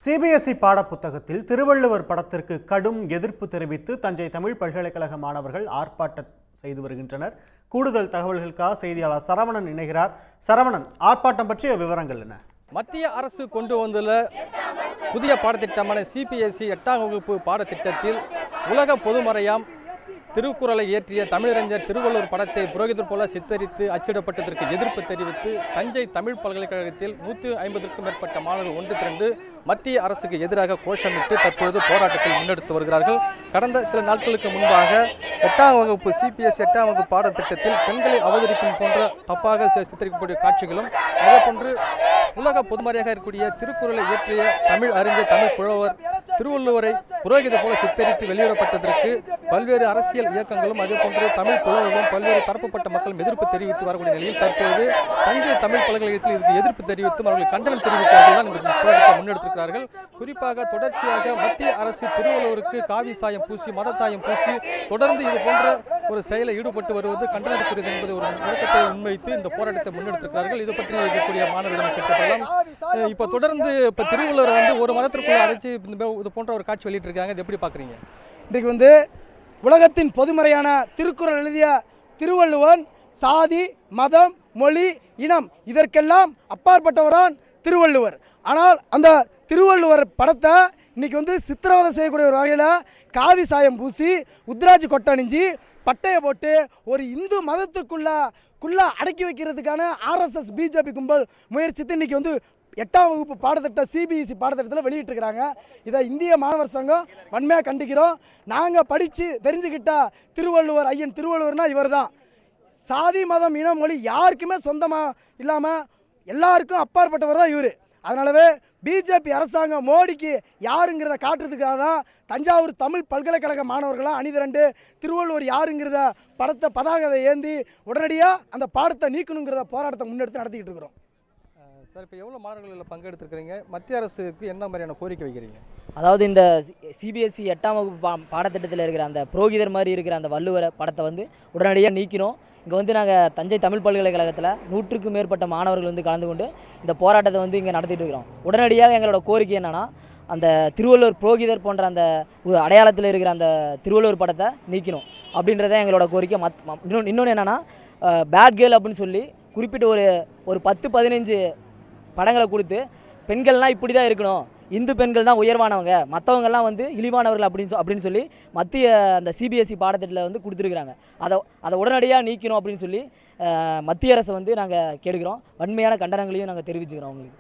CBSE பாடப்புத்தகத்தில் Thiruvalluvar படத்திற்கு கடும் எதிர்ப்பு தெரிவித்து தஞ்சை தமிழ் பல்கலைக்கழக மாணவர்கள் ஆர்ப்பாட்டம் செய்து வருகின்றனர் கூடுதல் தகவல்களுக்காக செய்தியாளர் சரவணன் இணைகிறார் சரவணன் ஆர்ப்பாட்டம் பற்றிய விவரங்கள் என்ன மத்திய அரசு கொண்டு வந்துள்ள புதிய பாடத்திட்டமான சிபிஎஸ்இ எட்டாம் வகுப்பு பாடத்திட்டத்தில் உலக பொதுமறையாம் திருக்குறளை இயற்றிய தமிழறிஞர் திருவள்ளுவர் படத்தை புரோகிதர் போல சித்தரித்து அச்சிடப்பட்டதற்கு எதிர்ப்பு தெரிவித்து தஞ்சை தமிழ் பல்கலைக்கழகத்தில் நூற்றி ஐம்பதுக்கும் மேற்பட்ட மாணவர்கள் ஒன்று திரண்டு மத்திய அரசுக்கு எதிராக கோஷமிட்டு தற்பொழுது போராட்டத்தில் முன்னெடுத்து வருகிறார்கள் கடந்த சில நாட்களுக்கு முன்பாக எட்டாம் வகுப்பு சிபிஎஸ் எட்டாம் வகுப்பு பாடத்திட்டத்தில் பெண்களை அவதரிக்கும் போன்ற தப்பாக சி- சித்தரிக்கக்கூடிய காட்சிகளும் அதேபோன்று உலக பொதுமறையாக இருக்கக்கூடிய திருக்குறளை இயற்றிய தமிழ் அறிஞர் தமிழ் புலவர் திருவள்ளுவரை புரோகித போல சித்தரித்து வெளியிடப்பட்டதற்கு பல்வேறு அரசியல் இயக்கங்களும் அதேபோன்று தமிழ் புலவர்களும் பல்வேறு தரப்புப்பட்ட மக்களும் எதிர்ப்பு தெரிவித்து வரக்கூடிய நிலையில் தற்போது தஞ்சை தமிழ் பல்கலைக்கழகத்தில் இதுக்கு எதிர்ப்பு தெரிவித்தும் அவர்கள் கண்டனம் தெரிவிக்கிறார்கள் தான் இந்த போராட்டத்தை முன்னெடுத்திருக்கிறார்கள் குறிப்பாக தொடர்ச்சியாக மத்திய அரசு திருவள்ளுவருக்கு காவி சாயம் பூசி மத சாயம் பூசி தொடர்ந்து இது போன்ற ஒரு செயலில் ஈடுபட்டு வருவது கண்டனத்துக்குரியது என்பது ஒரு முழக்கத்தை முன்வைத்து இந்த போராட்டத்தை முன்னெடுத்திருக்கிறார்கள் இது பற்றி இருக்கக்கூடிய மாணவர்களிடம் கேட்கப்படலாம் அஹ் இப்போ தொடர்ந்து இப்போ திருவள்ளுவர் வந்து ஒரு மதத்திற்குள்ள அடைச்சு இந்த மே- இது போன்ற ஒரு காட்சி வெளியிட்டிருக்காங்க இது எப்படி பார்க்குறீங்க இன்றைக்கு வந்து உலகத்தின் பொதுமறையான திருக்குறள் எழுதிய திருவள்ளுவன் சாதி மதம் மொழி இனம் இதற்கெல்லாம் அப்பாற்பட்டவரான் திருவள்ளுவர் ஆனால் அந்த திருவள்ளுவர் படத்தை இன்னைக்கு வந்து சித்திரவதை செய்யக்கூடிய ஒரு வகையில் காவி சாயம் பூசி உத்ராஜ் கொட்டை அணிஞ்சு பட்டையை போட்டு ஒரு இந்து மதத்திற்குள்ள குள்ள அடக்கி வைக்கிறதுக்கான ஆர்எஸ்எஸ் பிஜேபி கும்பல் முயற்சித்து இன்னைக்கு வந்து எட்டாம் வகுப்பு பாடத்திட்ட சிபிஎஸ்சி பாடத்திட்டத்தில் வெளியிட்டிருக்கிறாங்க இதை இந்திய மாணவர் சங்கம் வன்மையாக கண்டிக்கிறோம் நாங்கள் படித்து தெரிஞ்சுக்கிட்ட திருவள்ளுவர் ஐயன் திருவள்ளுவர்னா இவர் தான் சாதி மதம் இனம் மொழி யாருக்குமே சொந்தமாக இல்லாமல் எல்லாருக்கும் அப்பாற்பட்டவர் தான் இவர் அதனாலவே பிஜேபி அரசாங்கம் மோடிக்கு யாருங்கிறத காட்டுறதுக்காக தான் தஞ்சாவூர் தமிழ் பல்கலைக்கழக மாணவர்களாக அணிதிரண்டு திருவள்ளுவர் யாருங்கிறத படத்தை பதாகத்தை ஏந்தி உடனடியாக அந்த பாடத்தை நீக்கணுங்கிறத போராட்டத்தை முன்னெடுத்து நடத்திக்கிட்டு இருக்கிறோம் அஹ் சார் இப்போ எவ்வளோ மாணவர்கள் இதில் பங்கெடுத்திருக்கிறீங்க மத்திய அரசுக்கு என்ன மாதிரியான கோரிக்கை வைக்கிறீங்க அதாவது இந்த சிபிஎஸ்சி எட்டாம் வகுப்பு பா பாடத்திட்டத்தில் இருக்கிற அந்த புரோகிதர் மாதிரி இருக்கிற அந்த வள்ளுவர படத்தை வந்து உடனடியாக நீக்கினோம் இங்கே வந்து நாங்கள் தஞ்சை தமிழ் பல்கலைக்கழகத்தில் நூற்றுக்கும் மேற்பட்ட மாணவர்கள் வந்து கலந்து கொண்டு இந்த போராட்டத்தை வந்து இங்கே நடத்திட்டு இருக்கிறோம் உடனடியாக எங்களோட கோரிக்கை என்னன்னா அந்த திருவள்ளுவர் புரோகிதர் போன்ற அந்த ஒரு அடையாளத்தில் இருக்கிற அந்த திருவள்ளுவர் படத்தை நீக்கணும் அப்படின்றத எங்களோட கோரிக்கை மத் ம- இன்னொன்று இன்னொன்று என்னென்னா பேட் கேர்ள் அப்படின்னு சொல்லி குறிப்பிட்ட ஒரு ஒரு பத்து பதினஞ்சு படங்களை கொடுத்து பெண்கள்லாம் இப்படி தான் இருக்கணும் இந்து பெண்கள் தான் உயர்வானவங்க மற்றவங்கெல்லாம் வந்து இழிவானவர்கள் அப்படின்னு சொ- அப்படின்னு சொல்லி மத்திய அந்த சிபிஎஸ்சி பாடத்திட்டத்தில் வந்து கொடுத்துருக்குறாங்க அதை அதை உடனடியாக நீக்கணும் அப்படின்னு சொல்லி அஹ், மத்திய அரசை வந்து நாங்கள் கேட்குறோம் வன்மையான கண்டனங்களையும் நாங்கள் தெரிவிச்சுக்கிறோம் அவங்களுக்கு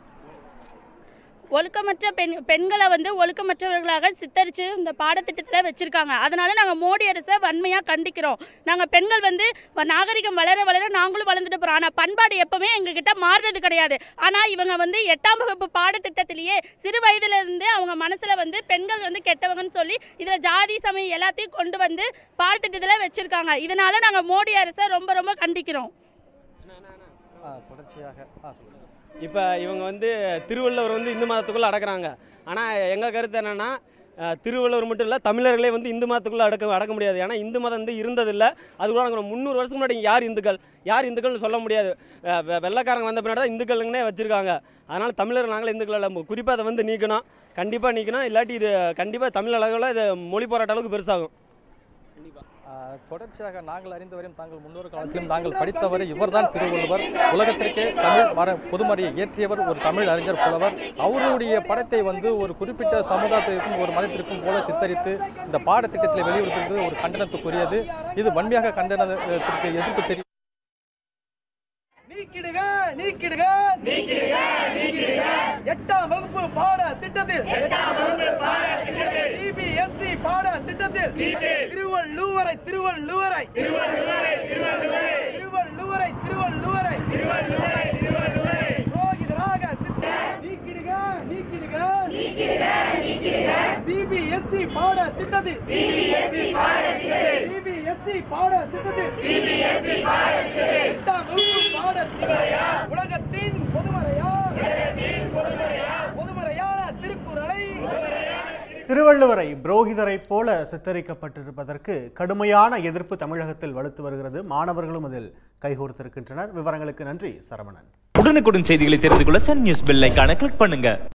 ஒழுக்கமற்ற பெண் பெண்களை வந்து ஒழுக்கமற்றவர்களாக சித்தரித்து இந்த பாடத்திட்டத்தில் வச்சுருக்காங்க அதனால நாங்கள் மோடி அரசை வன்மையாக கண்டிக்கிறோம் நாங்கள் பெண்கள் வந்து வ- நாகரிகம் வளர வளர நாங்களும் வளர்ந்துட்டு போகிறோம் ஆனால் பண்பாடு எப்பவுமே எங்ககிட்ட மாறுறது கிடையாது ஆனால் இவங்க வந்து எட்டாம் வகுப்பு பாடத்திட்டத்திலேயே சிறு வயதுல இருந்து அவங்க மனசில் வந்து பெண்கள் வந்து கெட்டவங்கன்னு சொல்லி இதில் ஜாதி சமயம் எல்லாத்தையும் கொண்டு வந்து பாடத்திட்டத்தில் வச்சுருக்காங்க இதனால நாங்கள் மோடி அரசை ரொம்ப ரொம்ப கண்டிக்கிறோம் ஆ தொடர்ச்சியாக ஆ சொல்லுங்கள் இப்போ இவங்க வந்து திருவள்ளுவர் வந்து இந்து மதத்துக்குள்ளே அடக்குறாங்க ஆனால் எங்கள் கருத்து என்னென்னா திருவள்ளுவர் மட்டும் இல்லை தமிழர்களே வந்து இந்து மதத்துக்குள்ளே அடக்க அடக்க முடியாது ஏன்னா இந்து மதம் வந்து இருந்ததில்லை அது கூட நாங்கள் முந்நூறு வருஷத்துக்கு முன்னாடி இங்க யார் இந்துக்கள் யார் இந்துக்கள்னு சொல்ல முடியாது அஹ் வெ- வெள்ளைக்காரங்க வந்த பின்னாடி தான் இந்துக்கள்னே வச்சுருக்காங்க அதனால் தமிழர் நாங்கள் இந்துக்கள் இல்லை குறிப்பாக அதை வந்து நீக்கணும் கண்டிப்பாக நீக்கணும் இல்லாட்டி இது கண்டிப்பாக தமிழ் அளவில் இது மொழி போராட்ட அளவுக்கு பெருசாகும் ஆஹ் தொடர்ச்சியாக நாங்கள் அறிந்தவரையும் தாங்கள் முன்னொரு காலத்திலும் நாங்கள் படித்தவரை இவர்தான் திருவள்ளுவர் உலகத்திற்கே தமிழ் மர பொதுமறையை இயற்றியவர் ஒரு தமிழ் அறிஞர் புலவர் அவருடைய படத்தை வந்து ஒரு குறிப்பிட்ட சமுதாயத்திற்கும் ஒரு மதத்திற்கும் போல சித்தரித்து இந்த பாடத்திட்டத்தில் வெளியிடுவது ஒரு கண்டனத்துக்குரியது இது வன்மையாக கண்டனத்திற்கு எதிர்ப்பு தெரிவி நீக்கிடுக நீக்கிடுக நீக்கிடுக நீக்கிடுக எட்டாம் வகுப்பு பாட திட்டத்தில் சிபிஎஸ்இ பாட திட்டத்தில் திருவள்ளுவரை திருவள்ளுவரை திருவள்ளுவரை திருவள்ளுவரை புரோகிதராக சித்த- நீக்கிடுக நீக்கிடுக சிபிஎஸ்இ பாட திட்டத்தில் சிபிஎஸ்இ பாட திட்டத்தில் எட்டாம் வகுப்பு பாடத்தில் உலகத்தின் பொதுமறையா பொதுமறையான திருக்குறளை திருவள்ளுவரை புரோகிதரைப் போல சித்தரிக்கப்பட்டிருப்பதற்கு கடுமையான எதிர்ப்பு தமிழகத்தில் வலுத்து வருகிறது மாணவர்களும் அதில் கைகோர்த்திருக்கின்றனர் விவரங்களுக்கு நன்றி சரவணன் உடனுக்குடன் செய்திகளை தெரிந்து கொள்ள சன் நியூஸ் பெல் ஐகானை கிளிக் பண்ணுங்க